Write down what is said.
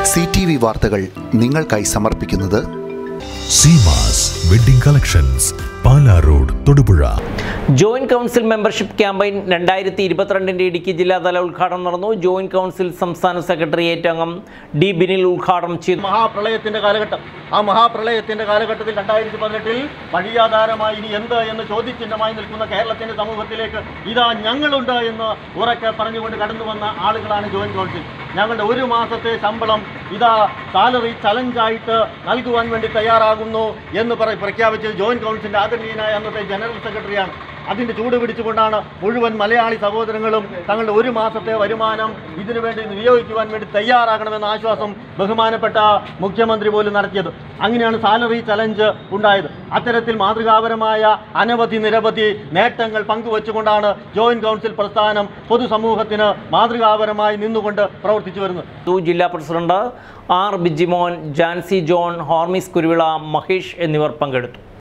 C T V വാർത്തകൾ നിങ്ങൾക്കായി സമർപ്പിക്കുന്നത് Seemas wedding collections Pala road Thodupuzha joint council membership campaign രണ്ടായിരത്തി ഇരുപത്തിരണ്ടിൻ്റെ ഇടുക്കി ജില്ലാതല ഉദ്ഘാടനം നടന്നു ജോയിന്റ് കൗൺസിൽ സംസ്ഥാന സെക്രട്ടേറിയറ്റ് അംഗം ഡി ബിനിൽ ഉദ്ഘാടനം ചെയ്തു മഹാപ്രളയത്തിന്റെ കാലഘട്ടം ആ മഹാപ്രളയത്തിന്റെ കാലഘട്ടത്തിൽ രണ്ടായിരത്തി പതിനെട്ടിൽ വഴിയാധാരമായി ഇനി എന്ത് എന്ന് ചോദ്യചിഹ്നമായി നിൽക്കുന്ന കേരളത്തിന്റെ സമൂഹത്തിലേക്ക് ഇതാ ഞങ്ങളുണ്ട് എന്ന് ഉറക്കെ പറഞ്ഞുകൊണ്ട് കടന്നു വന്ന ആളുകളാണ് ജോയിന്റ് കൗൺസിൽ ഞങ്ങളുടെ ഒരു മാസത്തെ ശമ്പളം ഇതാ സാലറി ചലഞ്ചായിട്ട് നൽകുവാൻ വേണ്ടി തയ്യാറാകുന്നു എന്ന് പറ പ്രഖ്യാപിച്ചത് ജോയിന്റ് കൗൺസിലിന്റെ ആദരണീയനായ അന്നത്തെ ജനറൽ സെക്രട്ടറിയാണ് അതിന്റെ ചൂട് പിടിച്ചുകൊണ്ടാണ് മുഴുവൻ മലയാളി സഹോദരങ്ങളും തങ്ങളുടെ ഒരു മാസത്തെ വരുമാനം ഇതിനു വേണ്ടി വിനിയോഗിക്കുവാൻ വേണ്ടി തയ്യാറാകണമെന്ന ആശ്വാസം ബഹുമാനപ്പെട്ട മുഖ്യമന്ത്രി പോലും നടത്തിയത് അങ്ങനെയാണ് സാലറി ചലഞ്ച് ഉണ്ടായത് അത്തരത്തിൽ മാതൃകാപരമായ അനവധി നിരവധി നേട്ടങ്ങൾ പങ്കുവച്ചുകൊണ്ടാണ് ജോയിന്റ് കൗൺസിൽ പ്രസ്ഥാനം പൊതുസമൂഹത്തിന് മാതൃകാപരമായി നിന്നുകൊണ്ട് പ്രവർത്തിച്ചു വരുന്നത് ജില്ലാ president R Bijimon Jancy John Hormis Kuruvila Mahesh എന്നിവർ പങ്കെടുത്തു